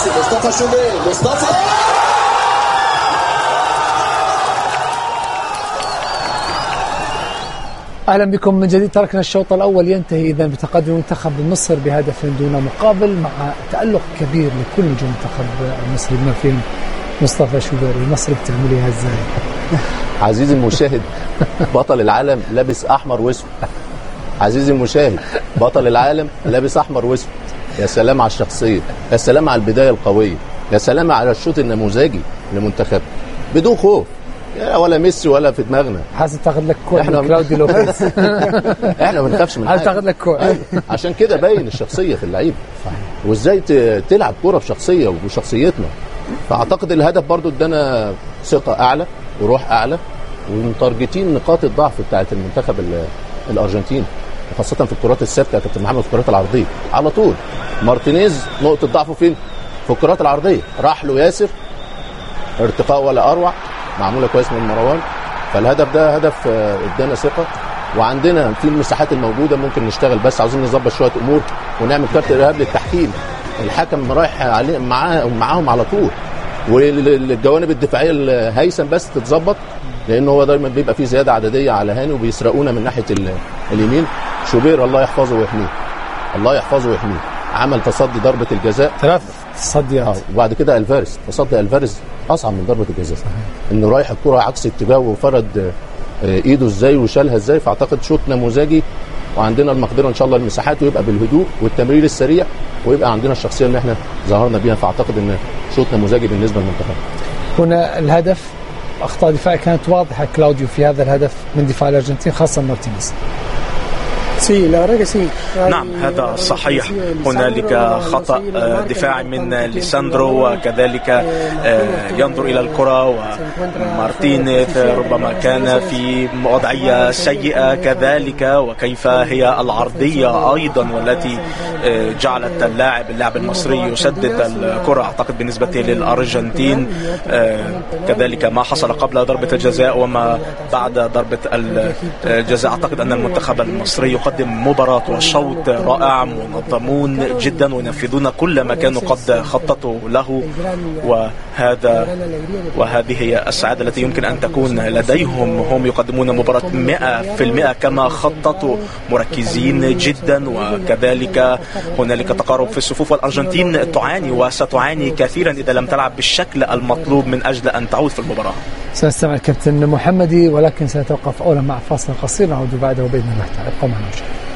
ميسي مصطفى شوبير مصطفى اهلا بكم من جديد تركنا الشوط الاول ينتهي اذا بتقدم منتخب مصر بهدف دون مقابل مع تالق كبير لكل نجوم المنتخب المصري بما فيهم مصطفى شوبير مصر بتعمليها ازاي؟ عزيزي المشاهد بطل العالم لابس احمر واسود عزيزي المشاهد بطل العالم لابس احمر واسود يا سلام على الشخصيه يا سلام على البدايه القويه يا سلام على الشوط النموذجي لمنتخب بدون خوف يا ولا ميسي ولا في دماغنا حاسس تاخذ لك كوع إحنا- من كلاودي لوبيز احنا ما بنخافش من حاسس حاجه تاخذ لك كوع عشان كده باين الشخصيه في اللعيبه وازاي ت- تلعب كوره بشخصيه وبشخصيتنا فاعتقد الهدف برضو ادانا ثقه اعلى وروح اعلى ومتارجتين نقاط الضعف بتاعت المنتخب ال- الارجنتيني خاصه في الكرات الثابته يا كابتن محمد في الكرات العرضيه على طول مارتينيز نقطه ضعفه فين؟ في الكرات العرضيه راح له ياسر ارتقاء ولا اروع معموله كويس من مروان فالهدف ده هدف آه، ادانا ثقه وعندنا في المساحات الموجوده ممكن نشتغل بس عاوزين نظبط شويه امور ونعمل كارت ارهاب للتحكيم الحكم رايح عليه معاه معاهم على طول والجوانب الدفاعيه الهيثم بس تتظبط لان هو دايما بيبقى فيه زياده عدديه على هاني وبيسرقونا من ناحيه ال- اليمين شوبير الله يحفظه ويحميه الله يحفظه ويحميه عمل تصدي ضربه الجزاء ثلاث اه تصديات وبعد كده الفارس تصدي الفارس اصعب من ضربه الجزاء انه رايح الكره عكس اتجاهه وفرد آه، ايده ازاي وشالها ازاي فاعتقد شوط نموذجي وعندنا المقدره ان شاء الله المساحات ويبقى بالهدوء والتمرير السريع ويبقى عندنا الشخصيه اللي احنا ظهرنا بيها فاعتقد ان شوط نموذجي بالنسبه للمنتخب هنا الهدف اخطاء دفاع كانت واضحه كلاوديو في هذا الهدف من دفاع الارجنتين خاصه مارتينيز Sí, la verdad que sí. نعم هذا صحيح هنالك خطأ آه، دفاعي من ليساندرو وكذلك آه، ينظر إلى الكرة ومارتينيز ربما كان في وضعية سيئة كذلك وكيف هي العرضية أيضا والتي آه، جعلت اللاعب اللاعب المصري يسدد الكرة أعتقد بالنسبة للأرجنتين آه، كذلك ما حصل قبل ضربة الجزاء وما بعد ضربة الجزاء أعتقد أن المنتخب المصري يقدم مباراة وشوط رائع منظمون جدا وينفذون كل ما كانوا قد خططوا له وهذا وهذه هي السعادة التي يمكن أن تكون لديهم هم يقدمون مباراة 100% كما خططوا مركزين جدا وكذلك هنالك تقارب في الصفوف والأرجنتين تعاني وستعاني كثيرا إذا لم تلعب بالشكل المطلوب من أجل أن تعود في المباراة سنستمع الكابتن محمدي ولكن سنتوقف اولا مع فاصل قصير نعود بعده باذن الله تعالى ابقوا معنا مشاهدينا